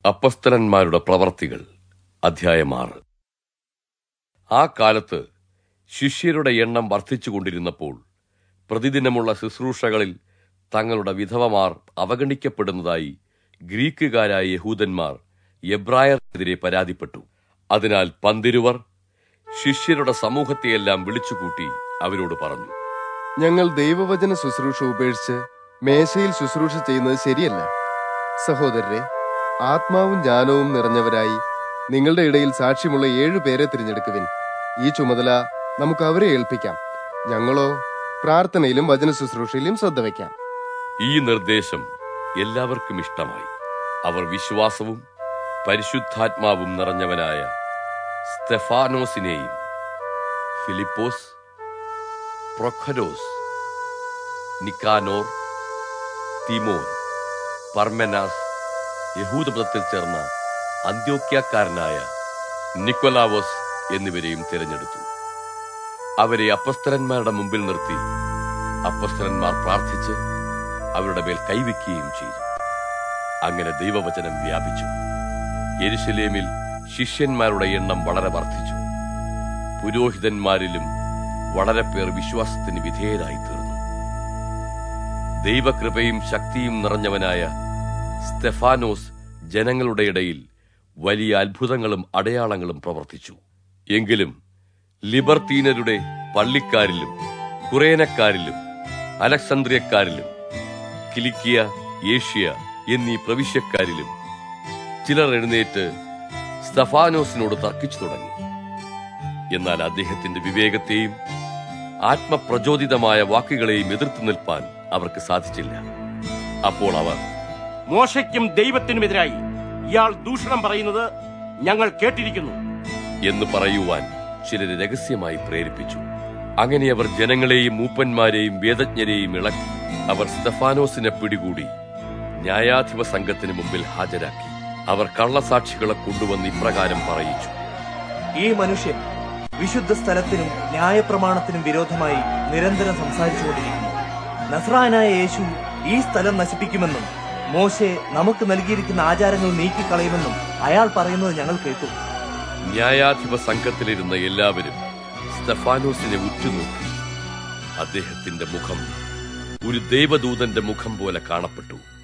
അപ്പസ്തലന്മാരുടെ പ്രവർത്തികൾ അധ്യായം ആറ് ആ കാലത്ത് ശിഷ്യരുടെ എണ്ണം വർദ്ധിച്ചുകൊണ്ടിരുന്നപ്പോൾ പ്രതിദിനമുള്ള ശുശ്രൂഷകളിൽ തങ്ങളുടെ വിധവമാർ അവഗണിക്കപ്പെടുന്നതായി ഗ്രീക്കുകാരായ യഹൂദന്മാർ എബ്രായർക്കെതിരെ പരാതിപ്പെട്ടു അതിനാൽ പന്തിരുവർ ശിഷ്യരുടെ സമൂഹത്തെയെല്ലാം വിളിച്ചുകൂട്ടി അവരോട് പറഞ്ഞു ഞങ്ങൾ ദൈവവചന ശുശ്രൂഷ ഉപേക്ഷിച്ച് മേശയിൽ ശുശ്രൂഷ ചെയ്യുന്നത് ശരിയല്ല സഹോദരരെ ആത്മാവും ജ്ഞാനവും നിറഞ്ഞവരായി നിങ്ങളുടെ ഇടയിൽ സാക്ഷ്യമുള്ള ഏഴു പേരെ തിരഞ്ഞെടുക്കുവിൻ ഈ ചുമതല നമുക്ക് അവരെ ഏൽപ്പിക്കാം ഞങ്ങളോ പ്രാർത്ഥനയിലും വചന ശുശ്രൂഷയിലും ശ്രദ്ധ വയ്ക്കാം ഈ നിർദ്ദേശം എല്ലാവർക്കും ഇഷ്ടമായി അവർ വിശ്വാസവും പരിശുദ്ധാത്മാവും നിറഞ്ഞവനായ സ്തെഫാനോസിനെയും ഫിലിപ്പോസ് പ്രൊഖരോസ് നിക്കാനോർ തിമോൻ പർമെനാസ് യഹൂദമതത്തിൽ ചേർന്ന അന്ത്യോക്യക്കാരനായ നിക്കൊലാവോസ് എന്നിവരെയും തിരഞ്ഞെടുത്തു അവരെ അപ്പസ്തലന്മാരുടെ മുമ്പിൽ നിർത്തി അപ്പസ്തലന്മാർ പ്രാർത്ഥിച്ച് അവരുടെ മേൽ കൈവയ്ക്കുകയും ചെയ്തു അങ്ങനെ ദൈവവചനം വ്യാപിച്ചു യെരുശലേമിൽ ശിഷ്യന്മാരുടെ എണ്ണം വളരെ വർദ്ധിച്ചു പുരോഹിതന്മാരിലും വളരെ പേർ വിശ്വാസത്തിന് വിധേയരായി തീർന്നു ദൈവകൃപയും ശക്തിയും നിറഞ്ഞവനായ സ്തെഫാനോസ് ജനങ്ങളുടെ ഇടയിൽ വലിയ അത്ഭുതങ്ങളും അടയാളങ്ങളും പ്രവർത്തിച്ചു എങ്കിലും ലിബർത്തീനരുടെ പള്ളിക്കാരിലും കുറേനക്കാരിലും അലക്സന്ദ്രിയക്കാരിലും കിലിക്കിയ ഏഷ്യ എന്നീ പ്രവിശ്യക്കാരിലും ചിലർ എഴുന്നേറ്റ് സ്തഫാനോസിനോട് തർക്കിച്ചു തുടങ്ങി എന്നാൽ അദ്ദേഹത്തിന്റെ വിവേകത്തെയും ആത്മപ്രചോദിതമായ വാക്കുകളെയും എതിർത്തു നിൽപ്പാൻ അവർക്ക് സാധിച്ചില്ല അപ്പോൾ അവർ മോശയ്ക്കും ദൈവത്തിനുമെതിരായി ഇയാൾ ദൂഷണം പറയുന്നത് ഞങ്ങൾ കേട്ടിരിക്കുന്നു എന്ന് പറയുവാൻ ചിലരെ രഹസ്യമായി പ്രേരിപ്പിച്ചു അങ്ങനെ അവർ ജനങ്ങളെയും മൂപ്പന്മാരെയും വേദജ്ഞരെയും ഇളക്കി അവർ സ്തഫാനോസിനെ പിടികൂടി ന്യായാധിപ സംഘത്തിന് മുമ്പിൽ ഹാജരാക്കി അവർ കള്ളസാക്ഷികളെ കൊണ്ടുവന്ന് ഇപ്രകാരം പറയിച്ചു ഈ മനുഷ്യൻ വിശുദ്ധ സ്ഥലത്തിനും ന്യായപ്രമാണത്തിനും വിരോധമായി നിരന്തരം സംസാരിച്ചുകൊണ്ടിരിക്കുന്നു നസ്രായനായ യേശു ഈ സ്ഥലം നശിപ്പിക്കുമെന്നും മോശെ നമുക്ക് നൽകിയിരിക്കുന്ന ആചാരങ്ങൾ നീക്കിക്കളയുമെന്നും അയാൾ പറയുന്നത് ഞങ്ങൾ കേട്ടു ന്യായാധിപ സംഘത്തിലിരുന്ന എല്ലാവരും സ്തഫാനോസിനെ ഉറ്റുനോക്കി അദ്ദേഹത്തിന്റെ മുഖം ഒരു ദൈവദൂതന്റെ മുഖം പോലെ കാണപ്പെട്ടു